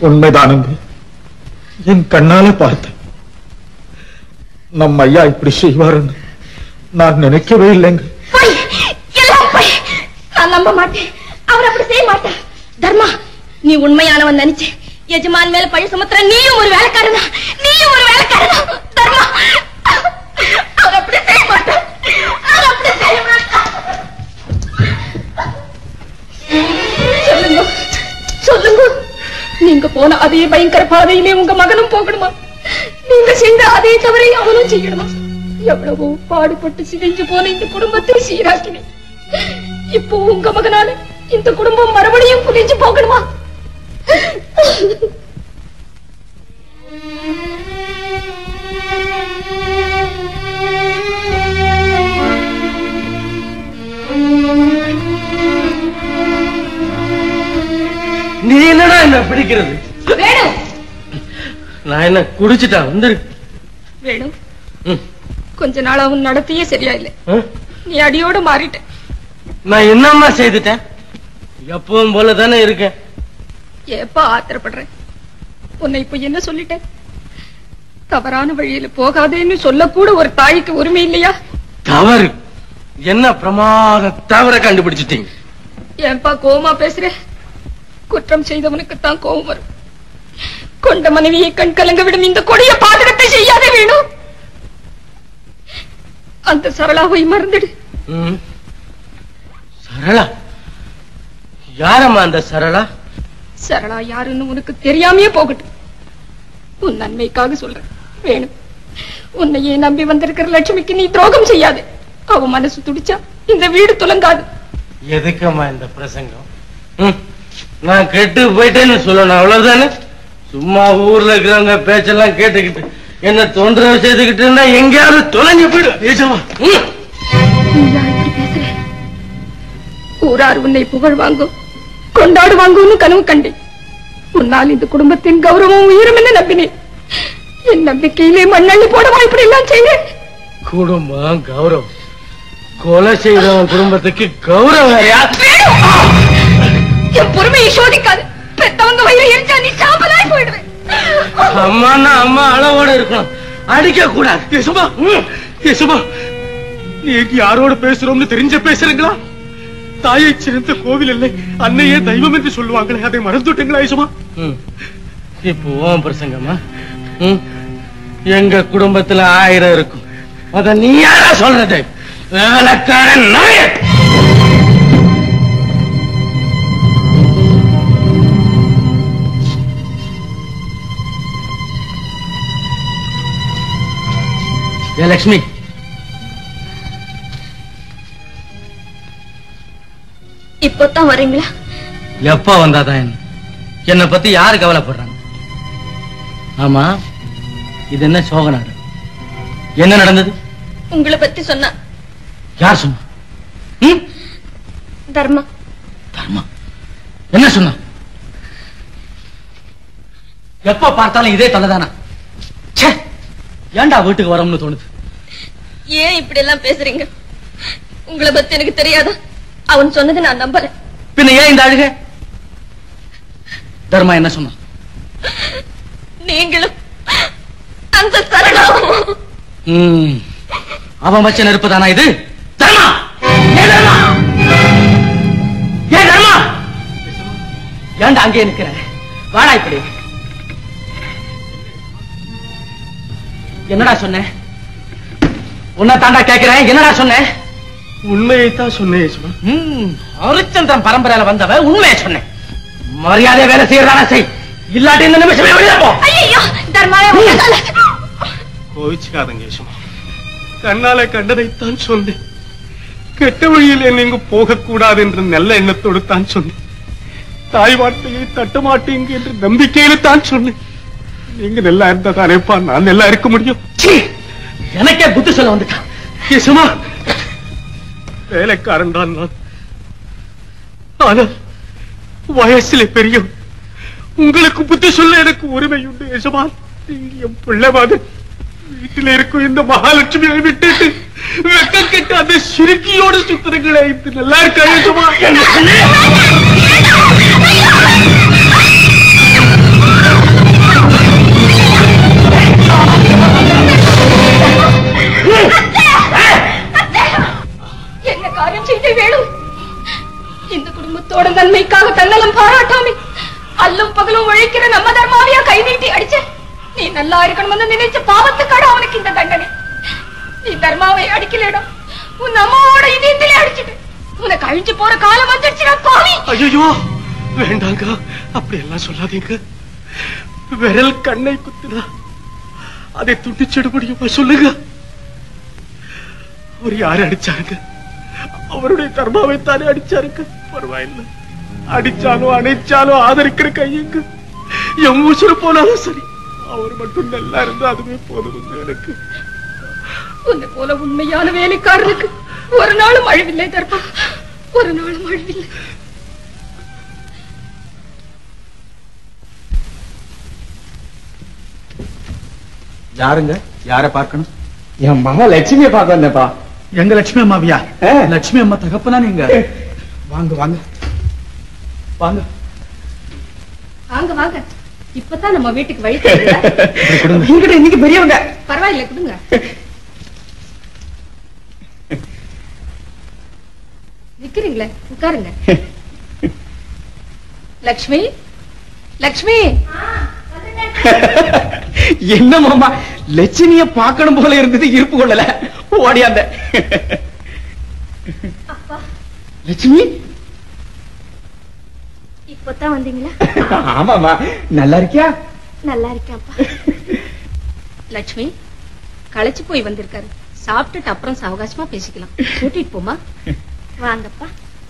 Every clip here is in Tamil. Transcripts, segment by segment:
உண்மைதானுங்க என் கண்ணால பார்த்தேன் நம்ம ஐயா இப்படி செய்வாருன்னு நான் நினைக்கவே இல்லைங்க போய் எல்லாம் போய் நான் நம்ப மாட்டேன் அவர் அப்படி செய்ய மாட்டார் தர்மா நீ உண்மையானவன் நினைச்சு எஜமான் மேல பழி சுமத்துற நீயும் ஒரு வேலைக்காரனா நீயும் ஒரு வேலைக்காரனா தர்மா அவர் அப்படி செய்ய மாட்டார் அவர் அப்படி செய்ய மாட்டார் சொல்லுங்க சொல்லுங்க நீங்க போன அதே பயங்கர பாதையிலே உங்க மகனும் போகணுமா நீங்க செய்த அதே தவறை அவனும் செய்யணுமா எவ்வளவோ பாடுபட்டு சிதைஞ்சு போன இந்த குடும்பத்தை சீராக்கினேன் இப்போ உங்க மகனால இந்த குடும்பம் மறுபடியும் குதிஞ்சு போகணுமா நீ என்னடா என்ன பிடிக்கிறது வேணும் நான் என்ன குடிச்சிட்டா வந்துரு வேணும் ம். கொஞ்ச நாளா உன் நடத்தையே சரியா இல்லை ஆ? நீ அடியோட மாறிட்ட நான் என்னம்மா செய்துட்டேன் எப்பவும் போல தானே இருக்கேன் ஏப்பா ஆத்திரப்படுற உன்னை இப்ப என்ன சொல்லிட்டேன் தவறான வழியில போகாதேன்னு சொல்லக்கூட ஒரு தாய்க்கு உரிமை இல்லையா தவறு என்ன பிரமாத தவற கண்டுபிடிச்சிட்டீங்க ஏன்பா கோவமா பேசுற குற்றம் செய்தவனுக்கு தான் கோபம் வரும் கொண்ட மனைவியை கண் கலங்க விடும் இந்த கொடிய பாதகத்தை செய்யாதே வேணும் அந்த சரளாவை மறந்துடு ம். சரளா யாரம்மா அந்த சரளா சரளா யாருன்னு உனக்கு தெரியாமையே போகட்டும் உன் நன்மைக்காக சொல்றேன் வேணும் உன்னையே நம்பி வந்திருக்கிற லட்சுமிக்கு நீ துரோகம் செய்யாதே அவ மனசு துடிச்சா இந்த வீடு துலங்காது எதுக்கம்மா இந்த பிரசங்கம் ம். நான் கெட்டு போயிட்டேன்னு சொல்லணும் அவ்வளவுதானே சும்மா ஊர்ல இருக்கிறவங்க பேச்செல்லாம் கேட்டுக்கிட்டு என்ன தொந்தரவு செய்துக்கிட்டு இருந்தா எங்கேயாவது தொலைஞ்சு போயிடும் பேசுமா நீயா இப்படி பேசுற ஊரார் உன்னை புகழ் வாங்கும் கொண்டாடு வாங்கும்னு கனவு கண்டேன் உன்னால் இந்த குடும்பத்தின் கௌரவம் உயிரும் என்ன நம்பினேன் என் நம்பிக்கையிலே மண்ணள்ளி போடவா இப்படி எல்லாம் செய்றேன் குடும்பம் கௌரவம் கொலை செய்தவன் குடும்பத்துக்கு கௌரவம் வேறயா? என் பொறுமையை சோதிக்காது பெத்தவங்க வயிறு எரிச்சா நீ சாம்பலாய் போயிடுவேன் அம்மான்னா அம்மா அளவோட இருக்கணும் அடிக்க கூடாது யசுமா யசுமா நீங்க யாரோட பேசுறோம்னு தெரிஞ்ச பேசுறீங்களா தாயை சிறந்த கோவில் இல்லை அன்னையே தெய்வம் என்று சொல்லுவாங்களே அதை மறந்துட்டீங்களா யசுமா ம். இப்போ உன் பிரசங்கம்மா ம். எங்க குடும்பத்துல ஆயிரம் இருக்கும் அத நீ யாரா சொல்றது வேலைக்காரன் நாய ஏ லட்சுமி இப்போதான் வரீங்களா எப்ப வந்தாதான் என்ன என்னை பத்தி யாரு கவலைப்படுறாங்க ஆமா இது என்ன சோகநாடு என்ன நடந்தது உங்களை பத்தி சொன்னா யார் சொன்னா ம்? தர்மா தர்மா என்ன சொன்னா எப்ப பார்த்தாலும் இதே தொலைதானா ச்சே ஏன்டா வீட்டுக்கு வரோம்னு தோணுது ஏன் இப்படி எல்லாம் பேசுறீங்க உங்களை பத்தி எனக்கு தெரியாதா அவன் சொன்னது நான் நம்பல பின்ன ஏன் இந்த அழுக தர்மா என்ன சொன்னான் நீங்களும் அந்த சரணம் ம். அவன் வச்ச நெருப்பு தானா இது தர்மா ஏ தர்மா ஏ தர்மா ஏன்டா அங்கே நிக்கிற வாடா இப்படி என்னடா சொன்ன உன்னை தாண்டா கேக்குறேன் என்னடா சொன்ன உண்மையை தான் சொன்னேன் யசுமா ம், ஹரிச்சந்திரன் பரம்பரையில வந்தவ உண்மையை சொன்னேன் மரியாதை வேலை செய்யறதான செய் இல்லாட்டி இந்த நிமிஷமே வெளியே போ ஐயோ தர்மாவே கோவிச்சுக்காதங்க யசுமா கண்ணால கண்டதைத்தான் சொன்னேன் கெட்ட வழியில் நீங்க போகக்கூடாது என்ற நல்ல எண்ணத்தோடு தான் சொன்னேன் தாய் வார்த்தையை தட்ட மாட்டீங்க என்று நம்பிக்கையில தான் சொன்னேன் நீங்க நல்லா இருந்தா தானேப்பா நான் நல்லா இருக்க முடியும் சீ, எனக்கே புத்தி சொல்ல வந்துட்டான் யசுமா வேலைக்காரன் தான் நான் ஆனால் வயசுல பெரிய உங்களுக்கு புத்தி சொல்ல எனக்கு உரிமை உண்டு யசுமா நீங்க என் பிள்ளை மாதிரி வீட்டில இருக்கும் இந்த மகாலட்சுமியை விட்டுட்டு வெக்கம் கெட்டு அந்த சிறுக்கியோட சுத்துறீங்களே இது நல்லா இருக்கா யசுமா அல்லும் பகலும் உழைக்கிற நம்ம தர்மாவியா கை நீட்டி அடிச்ச நீ நல்லா இருக்கணும்னு நினைச்ச பாவத்துக்காட அவனுக்கு இந்த தண்டனை நீ தர்மாவை அடிக்கலடா உன் அம்மாவோட இதயத்திலே அடிச்சிட்டு உனக்கு அழிஞ்சு போற காலம் வந்துடுச்சுடா பாவி ஐயோ வேண்டாங்க அப்படி எல்லாம் சொல்லாதீங்க விரல் கண்ணை குத்துனா அதை துண்டிச்சிட முடியுமா சொல்லுங்க அவர் யாரு அடிச்சாருங்க அவருடைய தர்மாவை தானே அடிச்சாருங்க பரவாயில்ல அடிச்சாலும் அணைச்சாலும் ஆதரிக்கிற கையுங்க என் உசுறு போனாலும் சரி அவர் மட்டும் நல்லா இருந்தா அதுவே போதும் எனக்கு உன்னை போல உண்மையான வேலைக்காரனுக்கு ஒரு நாளும் அழிவில்லை தர்மா ஒரு நாளும் அழிவில்லை யாருங்க யார பார்க்கணும் என் மக லட்சுமியை பார்க்க வந்தேப்பா எங்க லட்சுமி அம்மாவியா ஆ. லட்சுமி அம்மா தகப்பனா நீங்க வாங்க வாங்க வாங்க வாங்க வாங்க இப்பதான் நம்ம வீட்டுக்கு வழி தெரியுதா? இங்கிட்ட இன்னைக்கு பெரியவங்க பரவாயில்ல கொடுங்க நிக்கிறீங்களே உட்காருங்க லக்ஷ்மி லக்ஷ்மி என்ன மாமா லட்சுமிய பார்க்கணும் போல இருந்தது இருப்பு கொள்ளல ஓடியாந்த லட்சுமி இப்பதான் வந்தீங்களா ஆமாமா நல்லா இருக்கியா நல்லா இருக்கேன்ப்பா லக்ஷ்மி களைச்சு போய் வந்திருக்காரு சாப்பிட்டுட்டு அப்புறம் சாவகாசமா பேசிக்கலாம் கூட்டிட்டு போமா வாங்கப்பா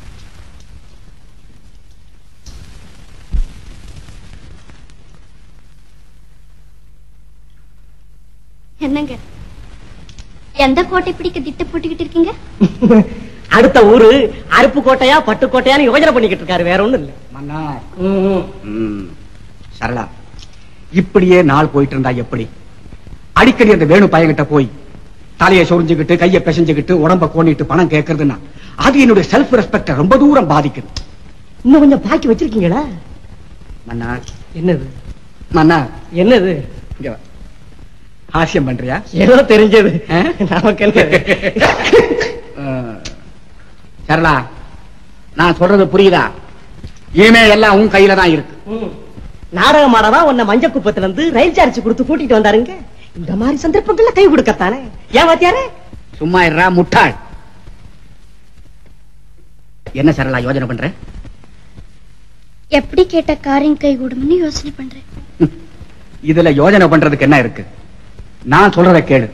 என்னங்க எந்த கோட்டை பிடிக்க திட்ட போட்டுக்கிட்டு இருக்கீங்க அடுத்த ஊரு அருப்பு கோட்டையா பட்டு கோட்டையான்னு யோஜனை பண்ணிக்கிட்டு இருக்காரு வேற ஒண்ணும் இல்ல மன்னா ம், சரளா இப்படியே நாள் போயிட்டு இருந்தா எப்படி அடிக்கடி அந்த வேணு பையன்கிட்ட போய் தலையை சொரிஞ்சுக்கிட்டு கையை பிசைஞ்சுக்கிட்டு உடம்ப கோணிட்டு பணம் கேட்கறதுன்னா அது என்னுடைய செல்ஃப் ரெஸ்பெக்ட ரொம்ப தூரம் பாதிக்குது இன்னும் கொஞ்சம் பாக்கி வச்சிருக்கீங்களா மன்னா என்னது மன்னா என்னது இங்க வா. ஹாஸ்யம் பண்றியா ஏதோ தெரிஞ்சது ஆ? நமக்கு என்ன அஹ், சரளா நான் சொல்றது புரியுதா இனிமே எல்லாம் உன் கையில தான் இருக்கு ம். நாடகம் ஆடதான் உன்னை மஞ்ச குப்பத்துல இருந்து ரயில் சார்ஜ் கொடுத்து கூட்டிட்டு வந்தாருங்க இந்த மாதிரி சந்தர்ப்பங்கள்ல கை கொடுக்கத்தானே ஏன் வாத்தியாரே சும்மா இருடா முட்டாள் என்ன சரளா யோசனை பண்ற எப்படி கேட்ட காரியம் கை கூடும்னு யோசனை பண்றேன் இதுல யோசனை பண்றதுக்கு என்ன இருக்கு நான் சொல்றத கேளு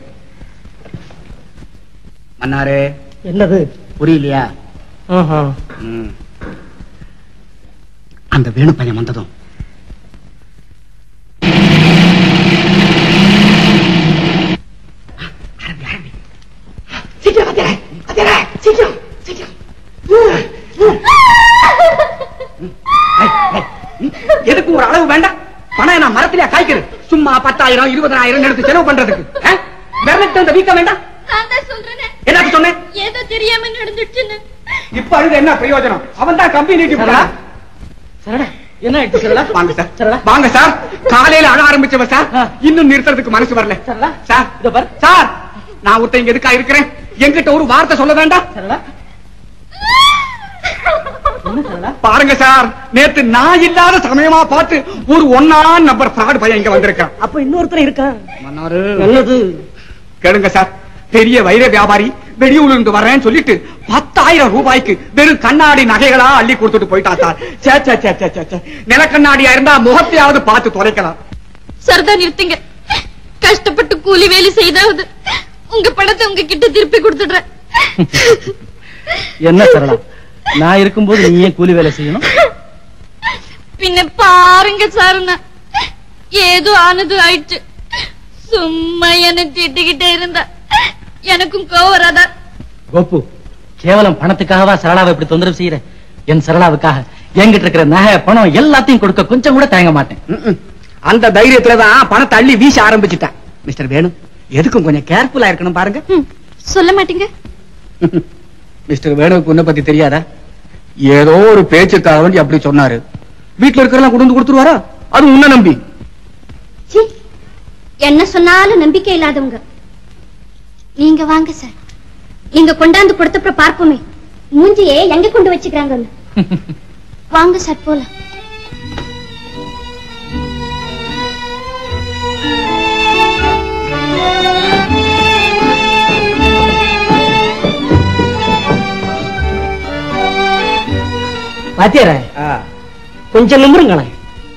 மன்னாரே என்னது புரியலையா ஆஹா. ம். அந்த வேணு பையன் வந்ததும் சீக்கிரம் வாத்தியாரே வாத்தியாரே சீக்கிரம் சீக்கிரம் ஐய், ஐய், ம், எதுக்கு ஒரு அளவு வேண்டாம் பணம் நான் மரத்திலே காய்க்கிறது சும்மா பத்தாயிரம் இருபதாயிரம் எடுத்து செலவு பண்றதுக்கு ஆ? விரலிட்டு அந்த வீக்க வேண்டாம் என்னக்கு சொன்னேன் ஏதோ தெரியாம நடந்துடுச்சுன்னு இப்ப அழுது என்ன பிரயோஜனம் அவன் தான் கம்பி நீட்டி போறான் சரடா என்ன ஆயிடுச்சு சரடா வாங்க சார் சரடா வாங்க சார் காலையில அழ ஆரம்பிச்சவ சார் ஆ. இன்னும் நிறுத்துறதுக்கு மனசு வரல சரளா. சார் இதோ பாரு. சார் நான் ஒருத்தன் இங்க எதுக்கா இருக்கிறேன் என்கிட்ட ஒரு வார்த்தை சொல்ல வேண்டாம் சரடா என்ன சரடா பாருங்க சார் நேத்து நான் இல்லாத சமயமா பார்த்து ஒரு ஒன்னா நம்பர் ஃப்ராட் பையன் இங்க வந்திருக்கான் அப்ப இன்னொருத்தர் இருக்கான் மன்னாரு நல்லது கேளுங்க சார் பெரிய வைர வியாபாரி வெளியூர்ல இருந்து வரேன்னு சொல்லிட்டு பத்தாயிரம் ரூபாய்க்கு வெறும் கண்ணாடி நகைகளா அள்ளி கொடுத்துட்டு போயிட்டான் சார் சே சே சே சே சே, சே நில கண்ணாடியா இருந்தா முகத்தையாவது பார்த்து தொலைக்கலாம் சரிதா நிறுத்துங்க கஷ்டப்பட்டு கூலி வேலை செய்தாவது உங்க பணத்தை உங்ககிட்ட திருப்பி கொடுத்துடுறேன் என்ன சரளா நான் இருக்கும்போது நீ ஏன் கூலி வேலை செய்யணும் பின்ன பாருங்க சாருண்ணா ஏதோ ஆனது ஆயிடுச்சு சும்மா என்ன திட்டிக்கிட்டே இருந்தா எனக்கும் கோவம் வராதா கோப்பு கேவலம் பணத்துக்காகவா சரளாவை இப்படி தொந்தரவு செய்யற என் சரளாவுக்காக என்கிட்ட இருக்கிற நகை பணம் எல்லாத்தையும் கொடுக்க கொஞ்சம் கூட தயங்க மாட்டேன் ம்ம். அந்த தைரியத்துலதான் பணத்தை அள்ளி வீச ஆரம்பிச்சுட்டேன் மிஸ்டர் வேணு எதுக்கும் கொஞ்சம் கேர்ஃபுல்லா இருக்கணும் பாருங்க ம், சொல்ல மாட்டீங்க மிஸ்டர் வேணுவுக்கு உன்னை பத்தி தெரியாதா ஏதோ ஒரு பேச்சுக்காக வேண்டி அப்படி சொன்னாரு வீட்டுல இருக்கிறதெல்லாம் கொண்டு வந்து கொடுத்துருவாரா அது உன்னை நம்பி சீ, என்ன சொன்னாலும் நம்பிக்கை இல்லாதவங்க நீங்க வாங்க சார் நீங்க கொண்டாந்து கொடுத்தப்ப பார்ப்போமே மூஞ்சியே எங்க கொண்டு வச்சுக்கிறாங்கன்னு வாங்க சார் போலாம் வாத்தியார கொஞ்சம் நிமிருங்களேன்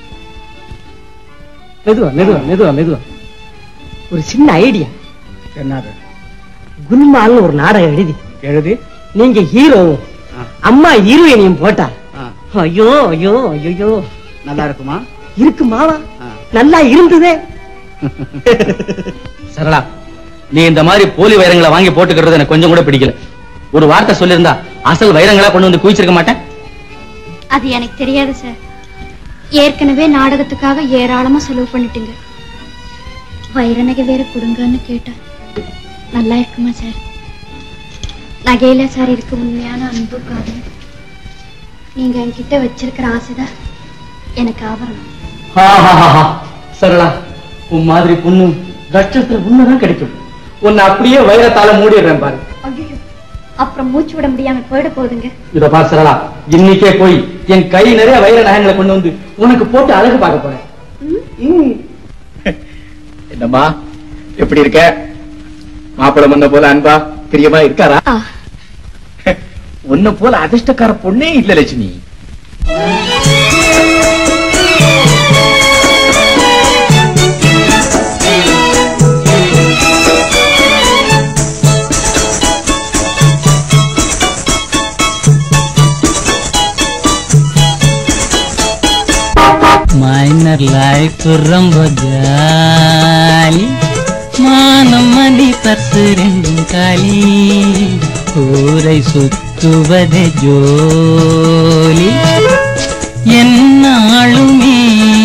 மெதுவா மெதுவா மெதுவா மெதுவா ஒரு சின்ன ஐடியா என்னது குல்மால்னு ஒரு நாடகம் எழுதி எழுதி நீங்க ஹீரோவும் ஆ. அம்மா ஹீரோயினியும் போட்டா ஆ, ஐயோ ஐயோ ஐயோ நல்லா இருக்குமா இருக்கு மாவா ஆ. நல்லா இருந்ததே சரளா நீ இந்த மாதிரி போலி வைரங்களை வாங்கி போட்டுக்கிறது எனக்கு கொஞ்சம் கூட பிடிக்கல ஒரு வார்த்தை சொல்லியிருந்தா அசல் வைரங்களா கொண்டு வந்து குவிச்சிருக்க மாட்டேன் அது எனக்கு தெரியாது சார் ஏற்கனவே நாடகத்துக்காக ஏராளமா செலவு பண்ணிட்டீங்க வைர நகை வேற கொடுங்கன்னு கேட்டா நல்லா இருக்குமா சார் நகையில சார் இருக்கு உண்மையான அன்பு காதல் நீங்க என்கிட்ட வச்சிருக்கிற ஆசைதான் எனக்கு ஆபரணம் ஆஹாஹாஹா. சரளா உன் மாதிரி பொண்ணு லட்சத்துல உண்மைதான் கிடைக்கும் உன்னை அப்படியே வைரத்தால மூடிடுறேன் பாரு ஐயோ அப்புறம் மூச்சு விட முடியாம போயிட போகுதுங்க இத பார் சரளா இன்னைக்கே போய் என் கை நிறைய வைர நகங்களை கொண்டு வந்து உனக்கு போட்டு அழகு பார்க்க போறேன் ம். என்னம்மா எப்படி இருக்க மாப்பிள முன்ன போல அன்பா பிரியமா இருக்காரா ஆ உன்ன போல அதிர்ஷ்டக்கார பொண்ணே இல்ல லட்சுமி மைனர் லைஃப் ரொம்ப ஜாலி மானம் மணி பத்து ரெண்டும் காலி ஊரை சுத்துவதே ஜோலி என்னாளுமே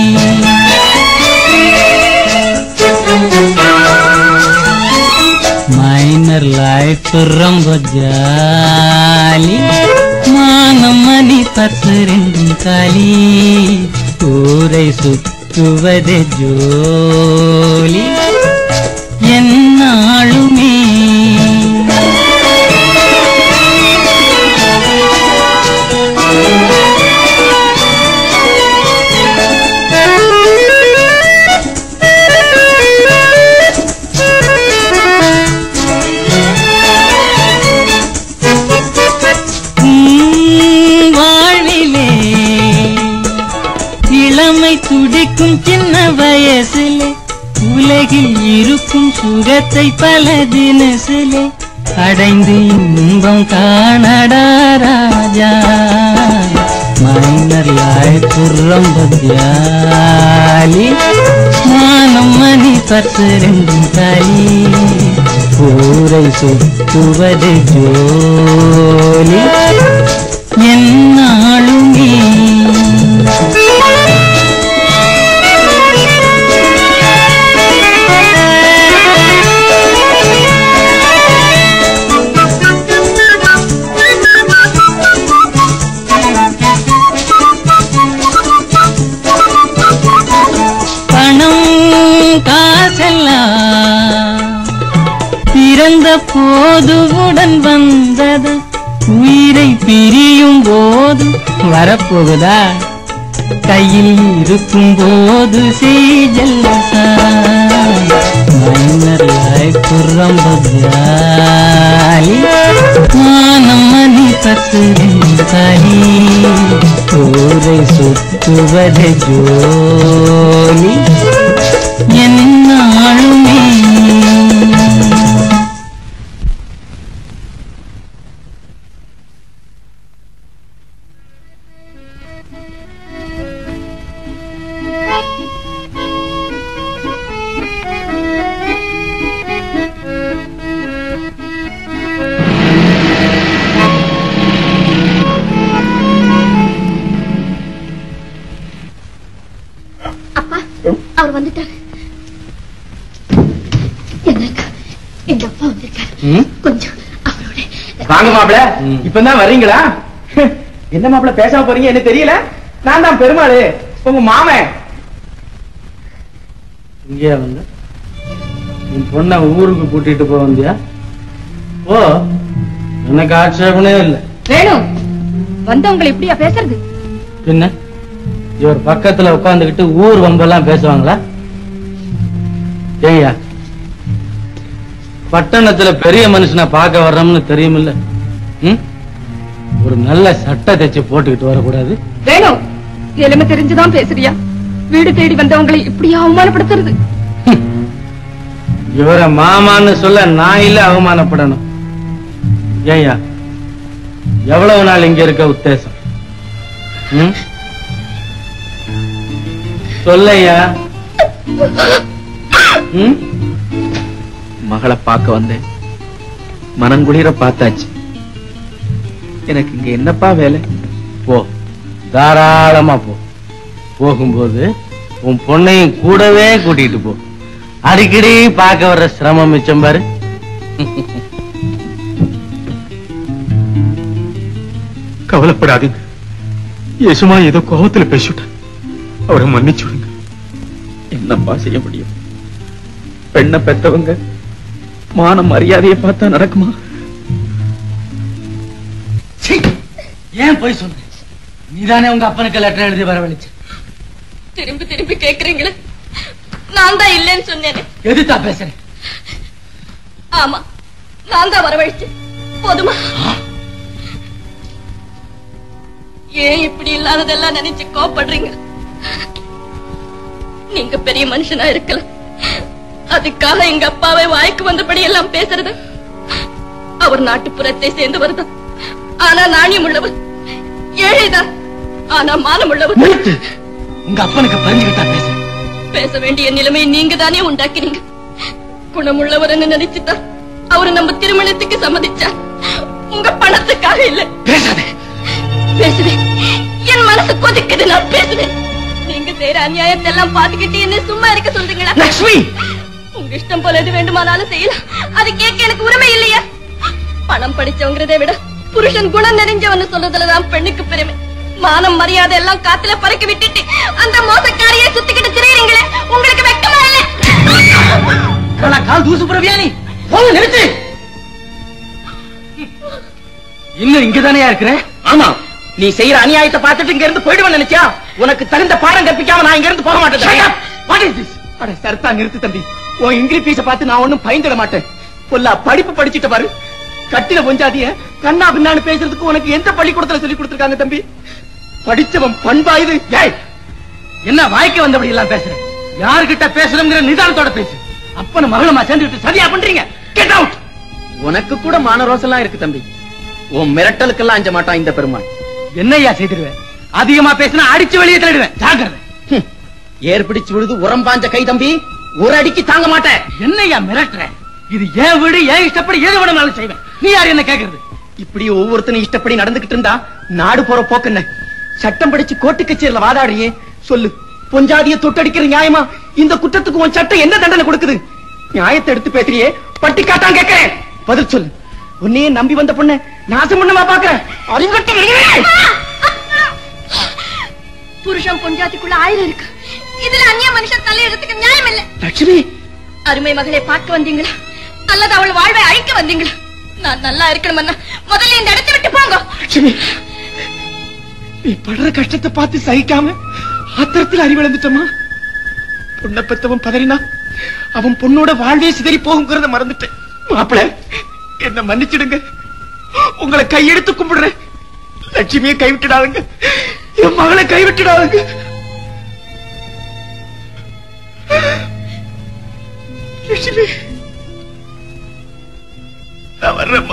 மைனர் லைஃப் ரொம்ப ஜாலி மானம் மணி பத்து ரெண்டும் காலி ஊரை சுத்துவதே ஜோலி என்னாளுமே உம் வாழ்விலே இளமை துடிக்கும் சின்ன வயசிலே உலகில் இருக்கும் சுகத்தை பல தினசிலே அடைந்து இன்பம் காணடா ராஜா மைனர் லைஃப் ரொம்ப ஜாலி மானம் மணி பத்து ரெண்டும் தாலி ஊரை சுத்துவது ஜோலி என்னாளுமே பணம் காசெல்லாம் பிறந்த போது உடன் வந்தது உயிரை பிரியும் போது வரப்போகுதா கையில் இருக்கும் போது செய்ஜல்லசா மைனர் லைஃப் ரொம்ப ஜாலி மானம் மணி பத்து தாலி ஊரை சுத்துவது ஜோலி என்னாலுமே அப்பா அவர் வந்துட்டாரு என்னக்கா எங்க அப்பா வந்திருக்காரு கொஞ்சம் அவரோட வாங்க மாப்பிள இப்பதான் வர்றீங்களா என்ன மாப்பிள பேசாம போறீங்க என்ன தெரியல நான் தான் பெருமாளு உங்க மாமன் இங்கே வந்து உன் பொண்ணை ஊருக்கு கூட்டிட்டு போக வந்தியா ஓ எனக்கு ஆட்சேபனே இல்லை வேணும் வந்தவங்களை இப்படியா பேசுறது பின்ன இவர் பக்கத்துல உட்கார்ந்துகிட்டு ஊர் வம்பெல்லாம் பேசுவாங்களா ஏய்யா பட்டணத்துல பெரிய மனுஷனை பார்க்க வர்றோம்னு தெரியுமில்ல ம் ஒரு நல்ல சட்டை தைச்சு போட்டுக்கிட்டு வரக்கூடாது வேணும் எலுமை தெரிஞ்சுதான் பேசுறியா வீடு தேடி வந்தவங்களை இப்படியா அவமானப்படுத்துறது இவரை மாமான்னு சொல்ல நான் இல்ல அவமானப்படணும் ஏய்யா எவ்வளவு நாள் இங்க இருக்க உத்தேசம் ம்? சொல்லையா ம்? மகளை பார்க்க வந்தேன் மனங்குளிர பார்த்தாச்சு எனக்கு இங்க என்னப்பா வேலை போ தாராளமா போ போகும்போது உன் பொண்ணையும் கூடவே கூட்டிட்டு போ அடிக்கடி பார்க்க வர்ற சிரமம் மிச்சம் பாரு கவலைப்படாதீங்க யசுமா ஏதோ கோபத்துல பேசிவிட்டேன் அவரை மன்னிச்சு விடுங்க என்னப்பா செய்ய முடியும் பெண்ணை பெத்தவங்க மான மரியாதையை பார்த்தா நடக்குமா சீ! ஏன் போய் சொன்ன நீதானே உங்க அப்பனுக்கு லெட்டர் எழுதி வரவழைச்ச திரும்பி திரும்பி கேக்குறீங்களே நான் தான் இல்லைன்னு சொன்னேனே எதுத்தா பேசுறேன் ஆமா நான் தான் வரவழைச்சேன் போதுமா ஏன் இப்படி இல்லாததெல்லாம் நினைச்சு கோபப்படுறீங்க நீங்க பெரிய மனுஷனா இருக்கலாம் அதுக்காக எங்க அப்பாவை வாய்க்கு வந்தபடி எல்லாம் பேசுறது அவர் நாட்டுப்புறத்தை சேர்ந்தவர் தான் ஆனா நாணயம் உள்ளவர் ஏழைதான் ஆனா மானம் உள்ளவர் நிறுத்து உங்க அப்பனுக்கு பறிஞ்சுக்கிட்டா பேச பேச வேண்டிய நிலைமை நீங்க தானே உண்டாக்கினீங்க குணமுள்ளவர்னு நினைச்சுதான் அவரு நம்ம திருமணத்துக்கு சம்மதிச்சார் உங்க பணத்துக்காக இல்ல பேசாதே பேசுவேன் என் மனசு கொதிக்குது நான் பேசுவேன் நீங்க செய்யற அநியாயத்தை எல்லாம் பாத்துக்கிட்டு என்ன சும்மா இருக்க சொல்றீங்களா லக்ஷ்மி உங்க இஷ்டம் போல எது வேண்டுமானாலும் செய்யலாம் அது கேட்க எனக்கு உரிமை இல்லையா பணம் படிச்சவங்கிறதை விட புருஷன் குணம் நிறைஞ்சவன்னு சொல்றதுலதான் பெண்ணுக்கு பெருமை மானம் மரியாதை எல்லாம் காத்துல பறக்க விட்டுட்டு அந்த மோசக்காரியை சுத்திக்கிட்டு திரியுறீங்களே உங்களுக்கு வெக்கமா இல்ல இவ்வளவு கால் தூசு புறவியா நீ போங்க நிறுத்து இன்னும் இங்கதானே இருக்கிற ஆமா நீ செய்யற அநியாயத்தை பார்த்துட்டு இங்க இருந்து போயிடுவேன் நினைச்சா உனக்கு தகுந்த பாடம் கற்பிக்காம நான் இங்க இருந்து போக மாட்டேன் What is this? அட சர்த்தா நிறுத்து தம்பி உன் இங்கிலீஷ் பீஸ பார்த்து நான் ஒண்ணும் பயந்துட மாட்டேன் பொல்லா படிப்பு படிச்சிட்ட பாரு கட்டில பொஞ்சாதிய கண்ணா பின்னான்னு பேசுறதுக்கு உனக்கு எந்த பள்ளிக்கூடத்துல சொல்லி கொடுத்திருக்காங்க தம்பி படிச்சவன் பண்பா இது ஏய் என்ன வாய்க்கு வந்தபடி எல்லாம் பேசுற யாருகிட்ட பேசணுங்கிற நிதானத்தோட பேசு அப்பன மகளுமா சேர்ந்துட்டு சரியா பண்றீங்க கெட் அவுட் உனக்கு கூட மான ரோசெல்லாம் இருக்கு தம்பி உன் மிரட்டலுக்கெல்லாம் அஞ்ச மாட்டான் இந்த பெருமாள் என்னய்யா செய்திருவேன் அதிகமா பேசினா அடிச்சு வெளியே தள்ளிடுவேன் ஜாக்கிரதை ஹம். ஏர் பிடிச்சு விழுது உரம் பாஞ்ச கை தம்பி ஒரு அடிக்கு தாங்க மாட்டேன் என்னய்யா மிரட்டுற இது ஏன் வீடு ஏன் இஷ்டப்படி எது வேணும்னாலும் செய்வேன் நீ யார் என்ன கேக்குறது இப்படி ஒவ்வொருத்தனும் இஷ்டப்படி நடந்துகிட்டு இருந்தா நாடு போற போக்கு என்ன சட்டம் படிச்சு கோர்ட்டு கச்சேரியில வாதாடியே சொல்லு பொஞ்சாதிய தொட்டடிக்கிற நியாயமா இந்த குற்றத்துக்கு உன் சட்டம் என்ன தண்டனை கொடுக்குது நியாயத்தை எடுத்து பேசுறியே பட்டி காட்டான் கேட்கிறேன் பதில் சொல்லு உன்னையே நம்பி வந்த பொண்ணு நாசம் பண்ணமா பாக்குறேன் அறிங்கட்டும் புருஷன் பொஞ்சாத்திக்குள்ள ஆயிரம் இருக்கு இதுல அந்நிய மனுஷன் தலையிடறதுக்கு நியாயம் இல்ல லட்சுமி அருமை மகளை பார்க்க வந்தீங்களா அல்லது அவள் வாழ்வை அழிக்க வந்தீங்களா நான் நல்லா இருக்கணும்னா முதல்ல இந்த இடத்தை விட்டு போங்க லட்சுமி நீ படுற கஷ்டத்தை பார்த்து சகிக்காம ஆத்திரத்தில் அறிவிழந்துட்டோமா பொண்ணை பெத்தவன் பதறினா அவன் பொண்ணோட வாழ்வே சிதறி போகுங்கிறத மறந்துட்டேன் மாப்பிள என்ன மன்னிச்சிடுங்க உங்களை கையெடுத்து கும்பிடுறேன் லட்சுமியை கைவிட்டுடாதுங்க என் மகளை கைவிட்டுடாதுங்க லட்சுமி நான் வர்றேம்மா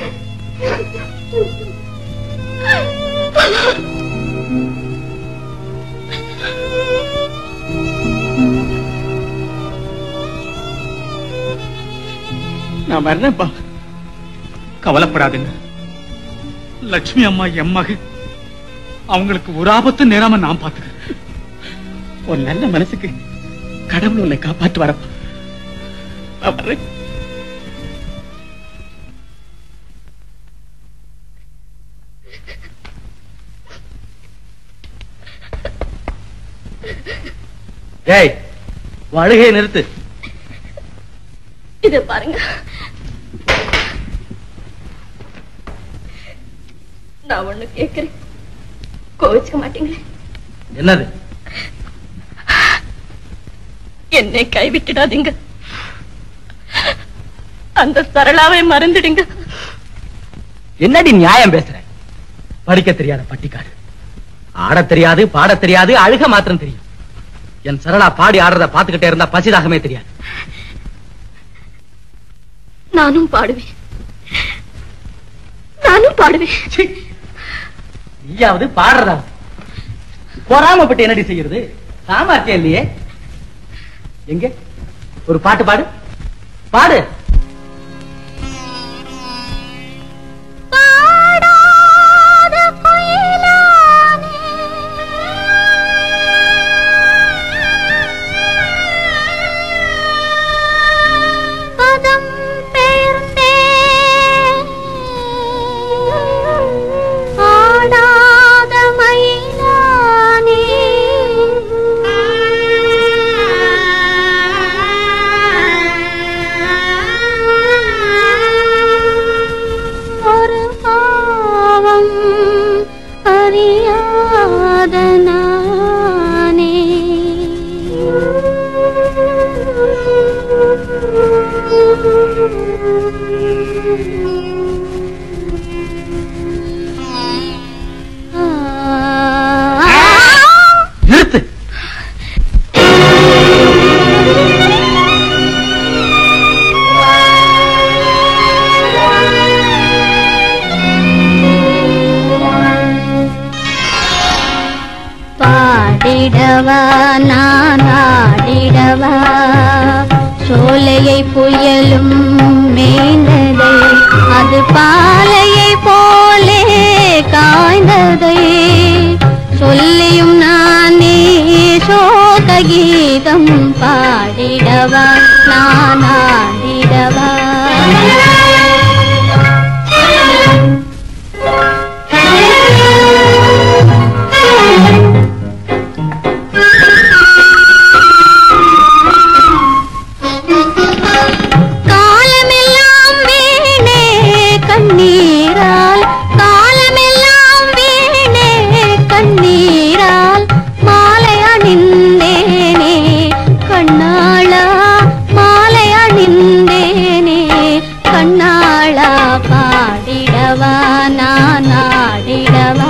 நான் வர்றேன்ப்பா கவலைப்படாதீங்க லட்சுமி அம்மா என் மகள் அவங்களுக்கு ஒரு ஆபத்து நேராம நான் பாத்துக்கிறேன் ஒரு நல்ல மனசுக்கு கடவுள் உன்னை காப்பாற்று வரப்பா நான் வர்றேன் ஏய் அழுகை நிறுத்து இது பாருங்க நான் ஒண்ணு கேக்குறேன் கோவிச்சுக்க மாட்டீங்களே என்னது என்னை கைவிட்டுடாதீங்க அந்த சரளாவை மறந்துடுங்க என்னடி நியாயம் பேசுற படிக்க தெரியாத பட்டிக்காடு ஆட தெரியாது பாட தெரியாது அழுக மாத்திரம் தெரியும் என் சரளா பாடி ஆடுறத பாத்துக்கிட்டே இருந்தா பசிதாகமே தெரியாது நானும் பாடுவேன் நானும் பாடுவேன் நீயாவது பாடுறதா பொறாமப்பட்டு என்னடி செய்யறது சாமர்த்தியம் இல்லையே எங்க ஒரு பாட்டு பாடு பாடு பதம் பெயர்ந்தே ஆடாத மயிலானே ஒரு பாவம் அறியாத நானே நிறுத்து பாடிடவா நான் ஆடிடவா சோலையை புயலும் மேய்ந்ததை அது பாலையை போலே காய்ந்ததை சொல்லியும் நானே சோக கீதம் பாடிடவா நான் ஆடிடவா காலமெல்லாம் வீணே கண்ணீரால் காலமெல்லாம் வீணே கண்ணீரால் மாலை அணிந்தேனே கண்ணாளா மாலை அணிந்தேனே கண்ணாளா பாடிடவா நான் ஆடிடவா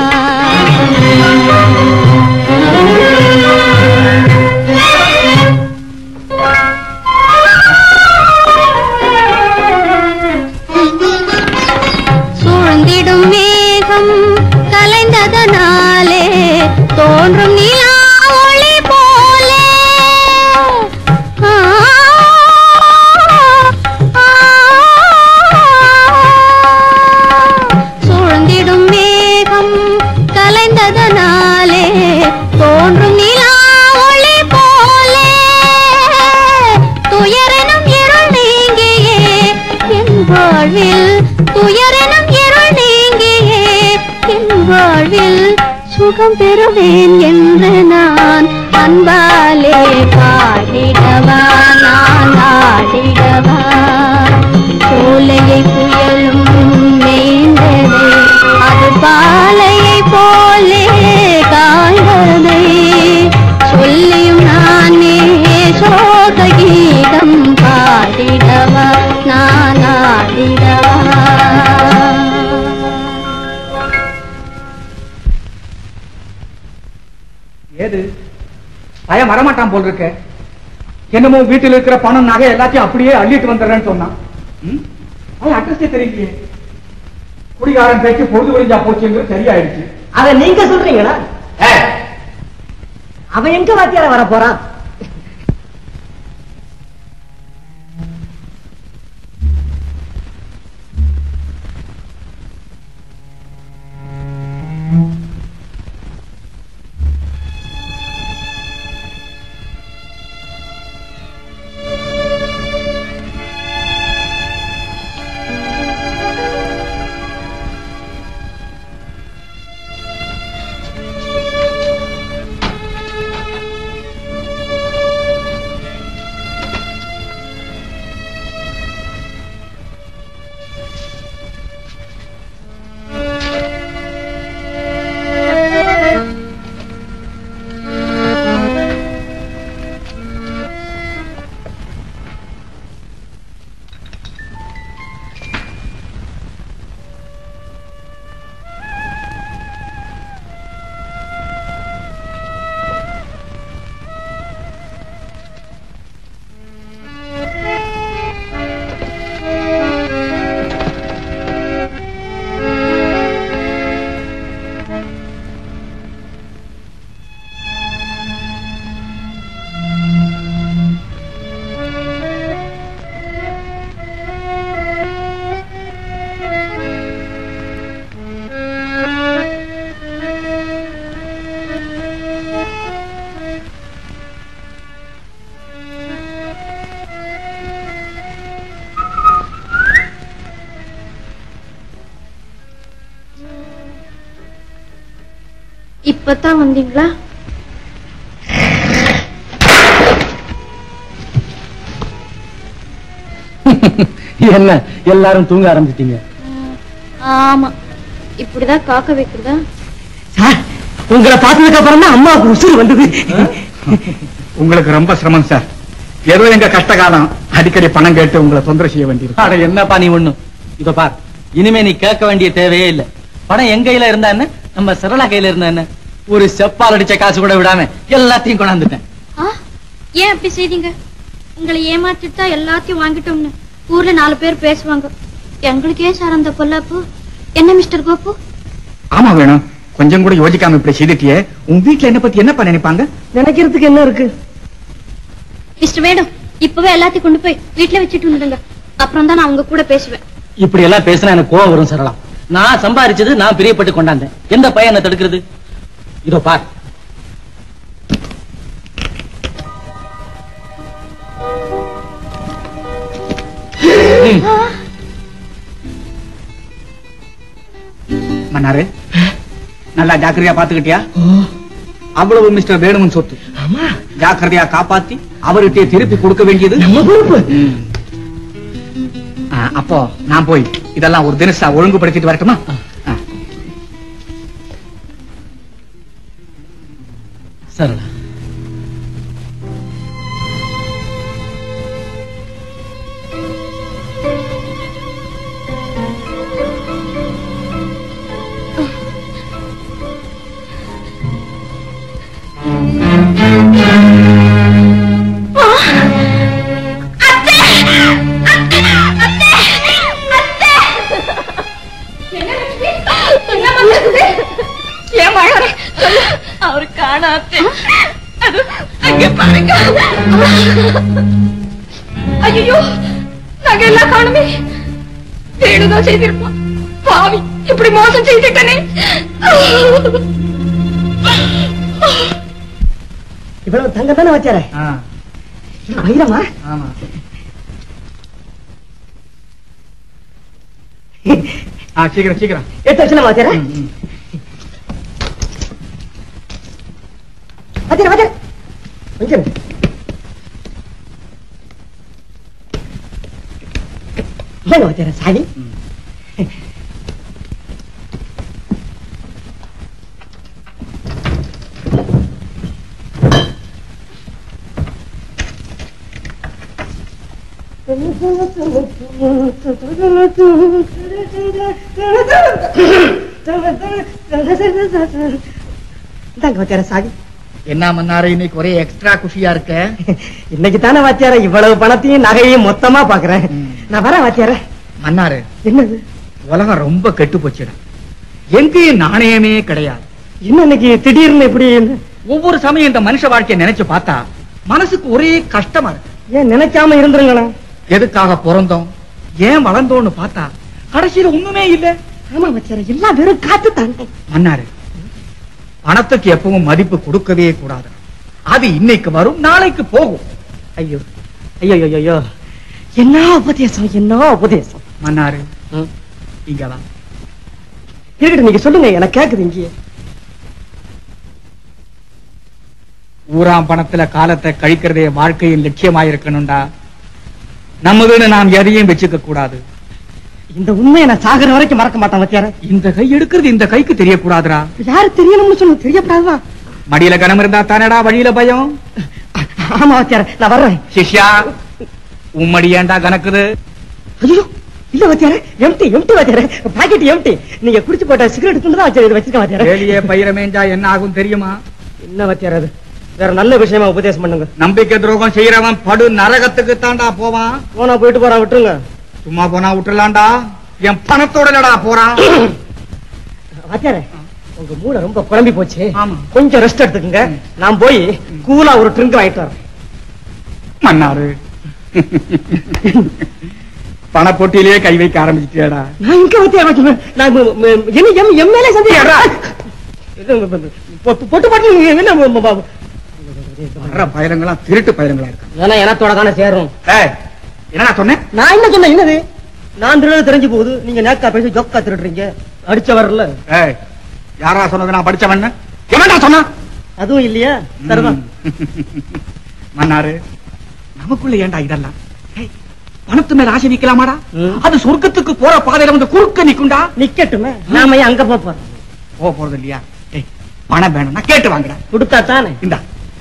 சூழ்ந்திடும் மேகம் கலைந்ததனாலே தோன்றும் நிலா ஒளி போலே ஆ, ஆ, சூழ்ந்திடும் மேகம் கலைந்ததனாலே தோன்றும் நிலா ஒளி போலே துயரெனும் இருள் நீங்கியே என் வாழ்வில் துயரெனும் இருள் நீங்கியே என் வாழ்வில் சுகம் பெறுவேன் என்று நான் அன்பாலே பாடிடவா நான் ஆடிடவா சோலையை புயலும் மேய்ந்ததே அது பாலையை போலே காய்ந்ததை சொல்லியும் நானே சோக கீதம் பாடிடவா நான் ஆடிடவா ஏது பயம் வரமாட்டான் போல் இருக்க என்னமோ வீட்டில் இருக்கிற பணம் நகை எல்லாத்தையும் அப்படியே அள்ளிட்டு வந்துடுறேன்னு சொன்னான் ம்? அவன் அட்ரஸே தெரியலையே குடிகாரன் பேச்சு பொழுது விரிஞ்சா போச்சுங்கிறது சரியாயிடுச்சு அத நீங்க சொல்றீங்களா அவன் எங்க வாத்தியார வர போறான் ஆ இப்பதான் வந்தீங்களா என்ன எல்லாரும் தூங்க ஆரம்பிச்சிட்டீங்க ஆமா இப்படிதான் காக்க வைக்கிறதா சார் உங்களை பார்த்ததுக்கு அப்புறம் தான் அம்மாவுக்கு உசுறு வந்தது உங்களுக்கு ரொம்ப சிரமம் சார் ஏதோ எங்க கஷ்ட காலம் அடிக்கடி பணம் கேட்டு உங்களை தொந்தரவு செய்ய வேண்டியிருக்கு அட என்னப்பா நீ ஒண்ணும் இதோ பார் இனிமே நீ கேட்க வேண்டிய தேவையே இல்ல பணம் என் கையில இருந்தா என்ன நம்ம சரளா கையில இருந்தா என்ன ஒரு செப்பால் அடிச்ச காசு கூட விடாம எல்லாத்தையும் கொண்டாந்துட்டேன் ஆ ஏன் அப்படி செய்தீங்க உங்களை ஏமாத்திட்டு தான் எல்லாத்தையும் வாங்கிட்டோம்னு ஊர்ல நாலு பேர் பேசுவாங்க எங்களுக்கே சார் அந்த பொல்லாப்பு என்ன மிஸ்டர் கோபு ஆமா வேணும் கொஞ்சம் கூட யோசிக்காம இப்படி செய்துட்டியே உங்க வீட்டுல என்ன பத்தி என்னப்பா நினைப்பாங்க நினைக்கிறதுக்கு என்ன இருக்கு மிஸ்டர் வேணும் இப்பவே எல்லாத்தையும் கொண்டு போய் வீட்டுல வச்சுட்டு வந்துடுங்க அப்புறம் தான் நான் உங்க கூட பேசுவேன் இப்படி எல்லாம் பேசினா எனக்கு கோவம் வரும் சரளா நான் சம்பாரிச்சது நான் பிரியப்பட்டு கொண்டாந்தேன் எந்த பையன் என்ன தடுக்கிறது இதோ பார் மன்னாரு நல்லா ஜாக்கிரதையா பாத்துக்கிட்டியா அவ்வளவு மிஸ்டர் வேணுமன் சொத்து ஜாக்கிரதையா காப்பாத்தி அவர்கிட்ட திருப்பி கொடுக்க வேண்டியது நம்ம பொறுப்பு ம். ஆ, அப்போ நான் போய் இதெல்லாம் ஒரு தினசா ஒழுங்குபடுத்திட்டு வரட்டுமா ஆ. சரளா என்ன பண்றது ஏன் மழை அவரு காணாத்து அது அங்க பாருங்க ஐயோ நாங்க எல்லாம் காணுமே வேணுதான் செய்திருப்போம் பாவி இப்படி மோசம் செய்துட்டனே இவ்வளவு தங்கம் தானே வச்சார ஆ, வைரமா ஆமா ஆ, சீக்கிரம் சீக்கிரம் எடுத்து வச்சுலாம் வச்சார ம், ம். வச்சார வச்சார கொஞ்சம் ஏங்க வச்சார சாலி இந்தாங்க வச்சார சாலி என்ன மன்னாரு இன்னைக்கு ஒரே எக்ஸ்ட்ரா குஷியா இருக்க இன்னைக்கு தானே வாத்தியார இவ்வளவு பணத்தையும் நகையையும் மொத்தமா பாக்குறேன் ம். நான் வரேன் வாத்தியார மன்னாரு என்னது உலகம் ரொம்ப கெட்டு போச்சுடா எங்கேயும் நாணயமே கிடையாது என்ன இன்னைக்கு திடீர்னு இப்படி ஒவ்வொரு சமயம் இந்த மனுஷ வாழ்க்கையை நினைச்சு பார்த்தா மனசுக்கு ஒரே கஷ்டமா இருக்கு ஏன் நினைக்காம இருந்துருங்களேன் எதுக்காக பிறந்தோம் ஏன் வளர்ந்தோம்னு பார்த்தா கடைசியில ஒண்ணுமே இல்ல ஆமா வச்சார எல்லாம் வெறும் காத்து தானே மன்னாரு பணத்துக்கு எப்பவும் மதிப்பு கொடுக்கவே கூடாது அது இன்னைக்கு வரும் நாளைக்கு போகும் ஐயோ ஐயோ ஐயோ, ஐயோ என்ன உபதேசம் என்ன உபதேசம் மன்னாரு ம். இங்கதான் இருக்கட்டும் நீங்க சொல்லுங்க எனக்கு கேக்குது இங்கே ஊராம் பணத்துல காலத்தை கழிக்கிறதே வாழ்க்கையின் லட்சியமாயிருக்கணும்டா நம்மதுன்னு நாம் எதையும் வச்சுக்க கூடாது இந்த உண்மையை நான் சாகுற வரைக்கும் மறக்க மாட்டேன் வத்தியார இந்த கை எடுக்கிறது இந்த கைக்கு தெரியக்கூடாதுடா யாரு தெரியணும்னு சொல்லுங்க தெரியப்படாதுதான் மடியில கனம் இருந்தா தானடா வழியில பயம் ஆமா வத்தியார நான் வர்றேன் சிஷ்யா உம்மடி ஏன்டா கணக்குது ஐயோ இல்ல வத்தியார எம்டி எம்டி வத்தியார பாக்கெட் எம்டி நீங்க குடிச்சு போட்ட சிகரெட் துண்டு தான் வச்சிருக்க வச்சிருக்கேன் வத்தியார வேலியே பயிரமேஞ்சா என்ன ஆகும் தெரியுமா என்ன வத்தியார அது வேற நல்ல விஷயமா உபதேசம் பண்ணுங்க நம்பிக்கை துரோகம் செய்யறவன் படு நரகத்துக்கு தாண்டா போவான் போனா போயிட்டு போறான் விட்டுருங்க சும்மா போனா விட்டுலாம்டா என் பணத்தோட இல்லடா போறான் வாத்தியார உங்க மூளை ரொம்ப குழம்பி போச்சு ஆமா. கொஞ்சம் ரெஸ்ட் எடுத்துக்கங்க நான் போய் கூலா ஒரு ட்ரிங்க் வாங்கிட்டு வரேன் மன்னாரு பணப்பொட்டியிலேயே கை வைக்க ஆரம்பிச்சிட்டியாடா நான் இங்க வாத்தியார வைக்கிறேன் நான் ம- ம- என்ன எம் எம்எல்ஏ சந்தியா பொட்டு போட்டு என்ன ம- ம- ம- வர்ற பயலங்களா திருட்டு பயலங்களா இருக்கு இதெல்லாம் எனத்தோட தானே சேரும் ஏய், என்னடா சொன்னேன் நான் என்ன சொன்னேன் என்னது நான் திருட தெரிஞ்சு போகுது நீங்க நேக்கா பேசி ஜொக்கா திருடுறீங்க அடிச்ச வரல ஏய், யாரா சொன்னது நான் படிச்சவன் எவன்டா சொன்னா அதுவும் இல்லையா சரிதான் மன்னாரு நமக்குள்ள ஏன்டா இதெல்லாம் ஏய், பணத்து மேல ஆசை நிக்கலாமாடா ம். அது சொர்க்கத்துக்கு போற பாதையில வந்து குறுக்க நிக்கும்டா நிக்கட்டுமே நாம ஏன் அங்க போப் போறோம் போக போறது இல்லையா ஏய் பணம் வேணும்னா கேட்டு வாங்கடா கொடுத்தா தானே இந்தா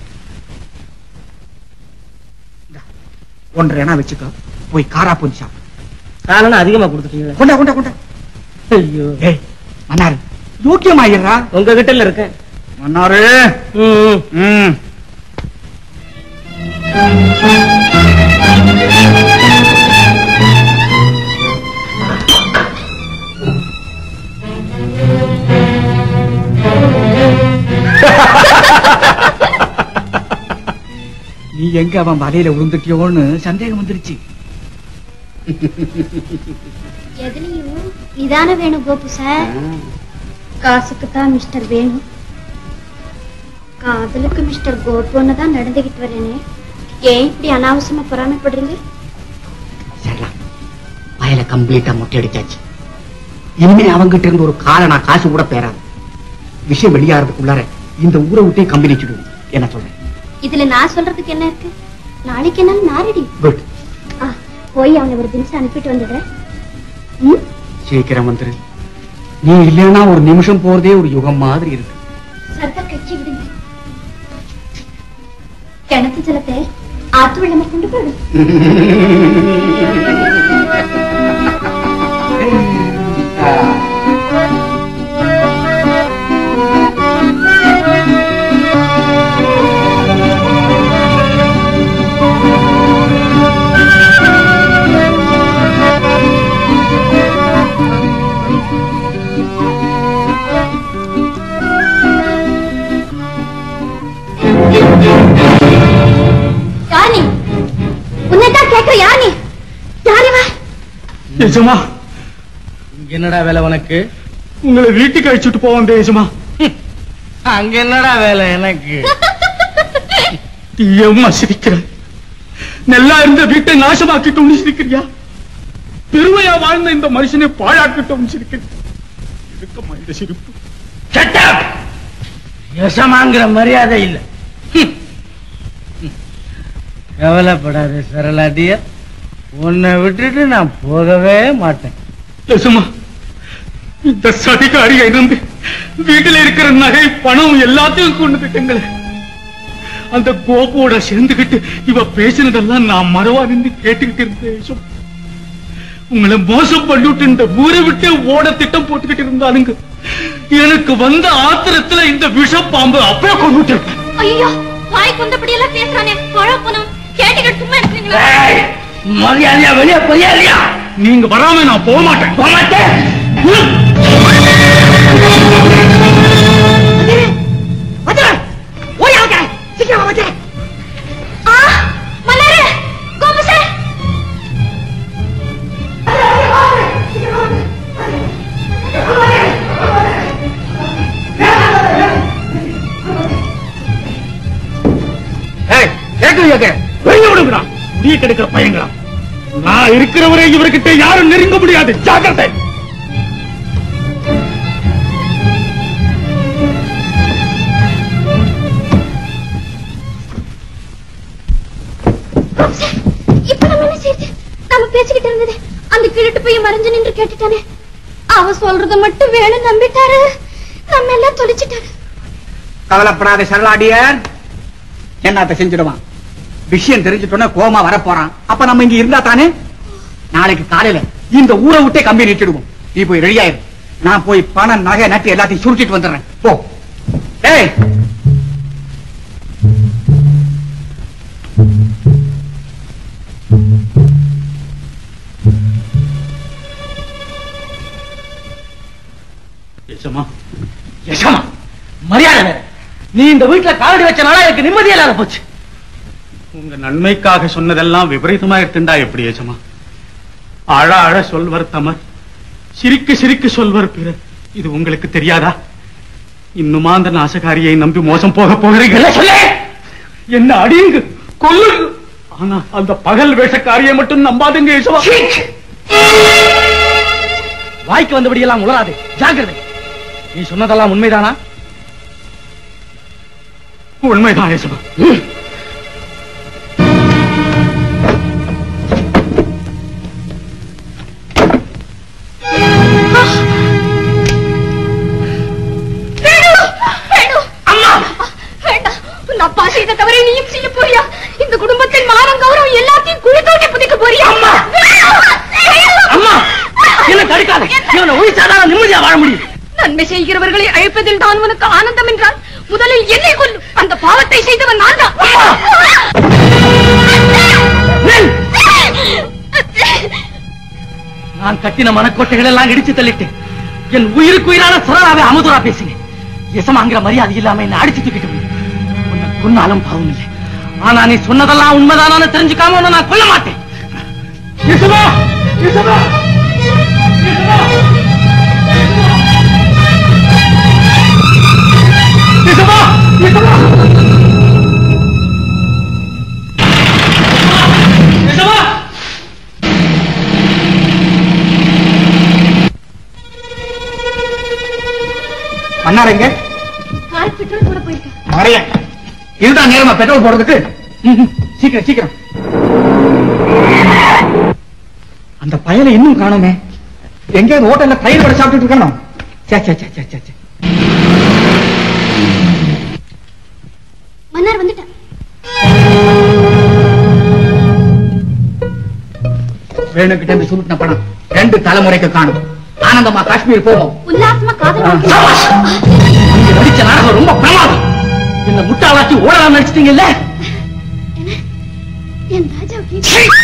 இந்தா. ஒன்றரை எண்ணா வச்சுக்கோ போய் காரா பூஞ்சி சாப்பிடு காரணம் அதிகமா கொடுத்துட்டீங்களே கொண்டா கொண்டா கொண்டா ஐயோ ஏய் மன்னாரு யோக்கியமாயிடுறா உங்க கிட்ட இருக்கேன் மன்னாரு ம், ம். ம் நீ எங்க அவன் வலையில விழுந்துட்டியோன்னு சந்தேகம் வந்துருச்சு எதுலயும் இதான வேணும் கோபு சார் காசுக்கு தான் மிஸ்டர் வேணும் காதலுக்கு மிஸ்டர் கோபுன்னு தான் நடந்துகிட்டு வரேனே ஏன் இப்படி அனாவசியமா பொறாமைப்படுறீங்க சரிலாம் வயல கம்ப்ளீட்டா மொட்டை அடிச்சாச்சு இனிமே அவங்கிட்ட இருந்து ஒரு காலை நான் காசு கூட பேராது விஷயம் வெளியாகிறதுக்குள்ளார இந்த ஊரை விட்டே கம்பெனி வச்சுடுவோம் என்ன சொல்றேன் இதுல நான் சொல்றதுக்கு என்ன இருக்கு நாளைக்கு என்னாலும் நான் ரெடி குட் ஆ, போய் அவனை ஒரு தினசம் அனுப்பிட்டு வந்துடுறேன் ம் சீக்கிரம் வந்துரு நீ இல்லைன்னா ஒரு நிமிஷம் போறதே ஒரு யுகம் மாதிரி இருக்கு சர்க்கா கட்சி விடுங்க கிணத்து ஜலத்தை ஆத்து வெள்ளமா கொண்டு போயிடும் யானி உன்னைத்தான் கேக்குற யானி யாரிவா எஜமா என்னடா வேலை உனக்கு உங்களை வீட்டுக்கு அழைச்சிட்டு போவோம் எஜமா அங்க என்னடா வேலை எனக்கு நீ ஏம்மா சிரிக்கிற நல்லா இருந்த வீட்டை நாசமாக்கிட்டோம்னு சிரிக்கிறியா பெருமையா வாழ்ந்த இந்த மனுஷனை பாழாக்கிட்டோம்னு சிரிக்கிறீ இருக்கம்மா இந்த சிரிப்பு Shut up! யசமாங்கிற மரியாதை இல்ல ஹம். ஹம். கவலைப்படாத சரளாடிய உன்னை விட்டுட்டு நான் போகவே மாட்டேன் எஜமா இந்த சதிகாரியை இருந்து வீட்டுல இருக்கிற நகை பணம் எல்லாத்தையும் கொண்டு போயிட்டங்களே அந்த கோபுவோட சேர்ந்துகிட்டு இவ பேசினதெல்லாம் நான் மறவா நின்று கேட்டுக்கிட்டு இருந்தேன் யசமா. உங்களை மோசம் பண்ணிவிட்டு இந்த ஊரை விட்டு ஓட திட்டம் போட்டுக்கிட்டு இருந்தாலுங்க எனக்கு வந்த ஆத்திரத்துல இந்த விஷப்பாம்பு அப்பவே கொண்டுட்டு இருப்பேன் ஐயோ வாய் கொண்டபடி எல்லாம் பேசுறானே குழப்பணும் கேட்டுக்கிட்டு சும்மா இருக்கீங்களா ஏய், மரியாதையா வெளியே போறியா இல்லையா நீங்க வராம நான் போக மாட்டேன் போக மாட்டேன் ஓய் அவங்க சீக்கிரம் வந்து ஆ மலரு கோபு சார் ஏய், கேட்கலையா கே? வெளிய விடுங்கடா முடிய கெடுக்கிற பையங்களா நான் இருக்கிறவரை இவர்கிட்ட யாரும் நெருங்க முடியாது ஜாக்கிரதை கோபு சார் இப்ப நம்ம என்ன செய்யுது நம்ம பேசிக்கிட்டு இருந்தது அந்த கிழட்டு போய் மறைஞ்சு நின்று கேட்டுட்டானே அவ சொல்றத மட்டும் வேணும் நம்பிட்டாரு நம்ம எல்லாம் தொலைச்சிட்டாரு கவலைப்படாத சரளாடியர் என்னத்த செஞ்சிடுவான் விஷயம் தெரிஞ்சுட்டோன்னா கோமா வரப்போறான் அப்ப நம்ம இங்க இருந்தா தானே நாளைக்கு காலையில இந்த ஊரை விட்டே கம்பி நிட்டுடுவோம் நீ போய் ரெடியாயிரு நான் போய் பணம் நகை நட்டு எல்லாத்தையும் சுருட்டிட்டு வந்துடுறேன் போ ஏய் யசமா யசமா மரியாதை வேற நீ இந்த வீட்டுல காலடி வச்சனால எனக்கு நிம்மதி இல்லாத போச்சு உங்க நன்மைக்காக சொன்னதெல்லாம் விபரீதமா எடுத்துண்டா எப்படி யசமா அழ அழ சொல்வர் தமர் சிரிக்க சிரிக்க சொல்வர் பிறர் இது உங்களுக்கு தெரியாதா இன்னுமா அந்த நாசகாரியை நம்பி மோசம் போக போகிறீங்களா சொல்லு என்ன அடியுங்க கொல்லுங்க ஆனா அந்த பகல் வேஷக்காரியை மட்டும் நம்பாதுங்க யசமா வாய்க்கு வந்தபடி எல்லாம் உளராது ஜாக்கிரதை நீ சொன்னதெல்லாம் உண்மைதானா உண்மைதான் யசமா வேண்டாம் உன் அப்பா செய்த தவறை நீயும் செய்ய போறியா இந்த குடும்பத்தின் மானம் கௌரவம் எல்லாத்தையும் குழி தோண்டி புதைக்க போறியா அம்மா அம்மா என்ன தடுக்காத இவனை உயிர்ச்சாதான் நிம்மதியா வாழ முடியும் நன்மை செய்கிறவர்களை அழைப்பதில் தான் உனக்கு ஆனந்தம் என்றால் முதலில் என்னை கொல்லு அந்த பாவத்தை செய்தவன் நான் தான் நான் கட்டின மனக்கோட்டைகள் எல்லாம் இடிச்சு தள்ளிட்டேன் என் உயிருக்கு உயிரான சரளாவே அமுதுரா பேசினேன் எசமாங்கிற மரியாதை இல்லாம என்ன அடிச்சு தூக்கிட்டு போய் உன்னை கொன்னாலும் பாவம் இல்லை ஆனா நீ சொன்னதெல்லாம் உண்மைதானு தெரிஞ்சுக்காம உன்னை நான் கொல்ல மாட்டேன் எசமா எசமா எசமா எசமா எசமா மன்னாரங்க கார் பெட்ரோல் போட போயிருக்கேன் மறைய இதுதான் நேரமா பெட்ரோல் போடுறதுக்கு ம்ஹும். சீக்கிரம் சீக்கிரம் அந்த பயலை இன்னும் காணுமே எங்கேயாவது ஹோட்டல்ல தயிர் வடை சாப்பிட்டுட்டு இருக்கணும் சே சே சே சே சே சே மன்னார் வந்துட்டேன் வேணுகிட்ட இருந்து சுருட்டின பணம் ரெண்டு தலைமுறைக்கு காணும் ஆனந்தமா காஷ்மீர் போவோம் உல்லாசமா காதல் நீங்க நடிச்ச நாடகம் ரொம்ப பிரமாதம் என்ன முட்டாளாக்கி ஓடலாம் நடிச்சிட்டீங்கல்ல என் ராஜாவுக்கு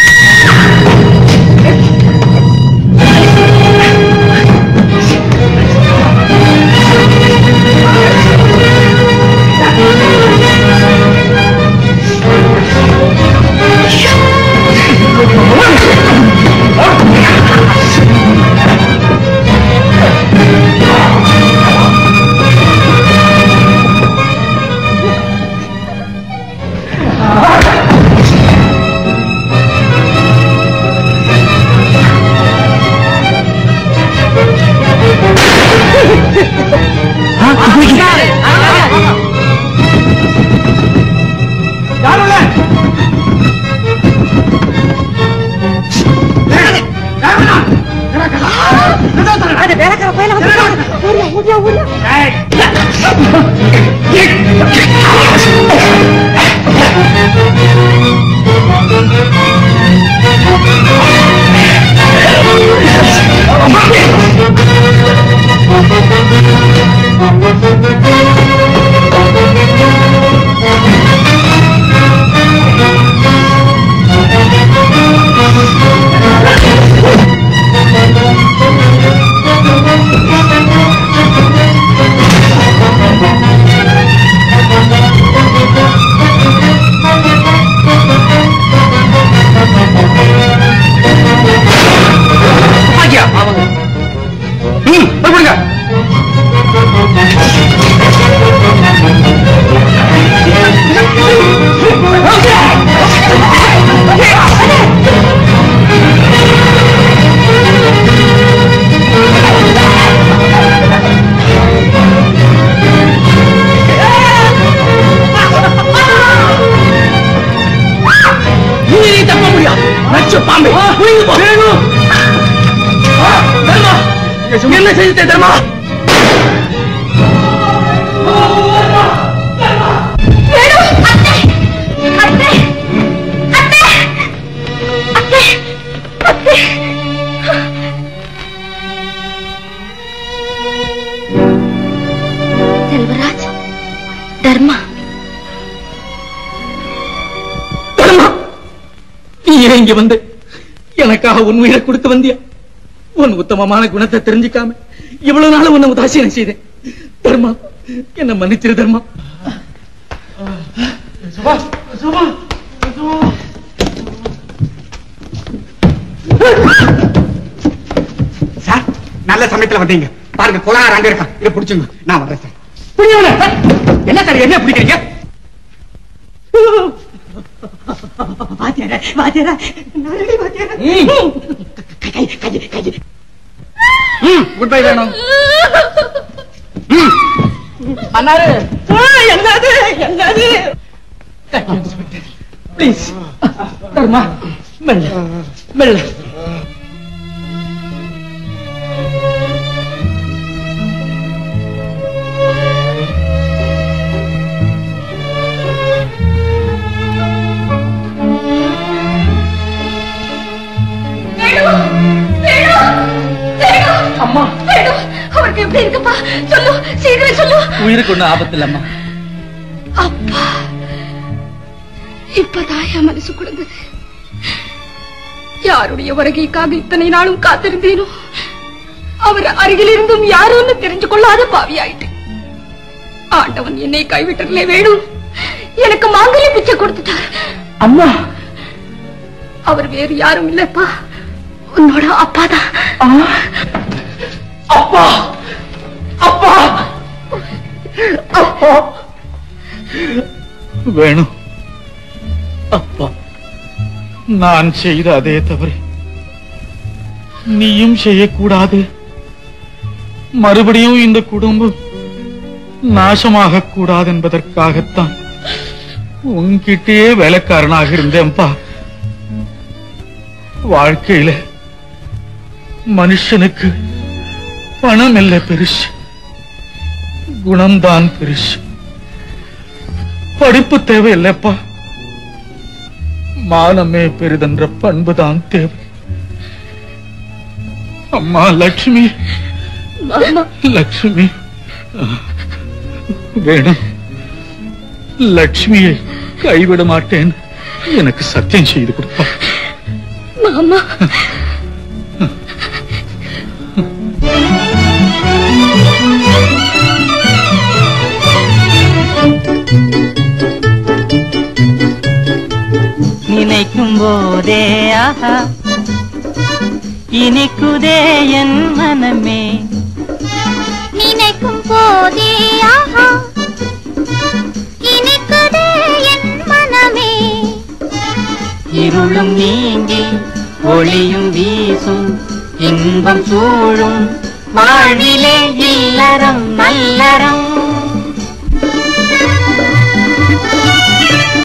துப்பாக்கியா அவங்க ம் புறப்படுங்க இனி நீ தப்ப முடியாது நச்சு பாம்பு புரிந்து போ ஆ, தர்மா என்ன செய்துட்டே தர்மா செல்வராஜ் தர்மா தர்மா நீ ஏன் இங்க வந்து எனக்காக உன் உயிரை கொடுக்க வந்தியா உன் உத்தமமான குணத்தை தெரிஞ்சுக்காம இவ்வளவு நாள் உன்னை உதாசீனம் செய்தேன் தர்மா என்ன மன்னிச்சிரு தர்மா சார் நல்ல சமயத்துல வந்தீங்க பாருங்க கொலார் அங்க இருக்கான் இதை பிடிச்சுங்க நான் வர்றேன் சார் புரியவனே, என்ன சார் என்ன பிடிக்கிறீங்க வாத்தியார வாத்தியார நாரடி வாத்தியார கை கை கை ம் குட் பை வேணும் ம் அண்ணாரு என்னது என்ன கூடாது ப்ளீஸ் தர்மா மெல்ல மெல்ல அம்மா வேணும் அவருக்கு எப்படி இருக்குப்பா சொல்லு சீக்கிரம் சொல்லு உயிருக்கு ஒண்ணும் ஆபத்து இல்லம்மா அப்பா இப்பதான் என் மனசு கொடுந்தது யாருடைய வருகைக்காக இத்தனை நாளும் காத்திருந்தேனோ அவர் அருகில் இருந்தும் யாருன்னு தெரிஞ்சு கொள்ளாத பாவியாயிட்டு ஆண்டவன் என்னை கைவிட்டதிலே வேணும் எனக்கு மாங்கல்ய பிச்சை கொடுத்துட்டார் அம்மா அவர் வேறு யாரும் இல்லப்பா உன்னோட அப்பாதான் அப்பா அப்பா அப்பா வேணும் அப்பா நான் செய்த அதே தவறு நீயும் செய்யக்கூடாது மறுபடியும் இந்த குடும்பம் நாசமாக கூடாது என்பதற்காகத்தான் உன்கிட்டயே வேலைக்காரனாக இருந்தேன்பா வாழ்க்கையில மனுஷனுக்கு பணம் இல்ல பெருசு குணம்தான் பெருசு படிப்பு தேவையில்லைப்பா மானமே பெரிதென்ற பண்புதான் தேவை அம்மா லட்சுமி மாமா லட்சுமி வேணும் லட்சுமியை கைவிட மாட்டேன் எனக்கு சத்தியம் செய்து கொடுப்பா மாமா நினைக்கும் போதே ஆஹா இனிக்குதே என் மனமே நினைக்கும் போதே ஆஹா இனிக்குதே என் மனமே இருளும் நீங்கி ஒளியும் வீசும் இன்பம் சூழும் வாழ்விலே இல்லறம் நல்லறம்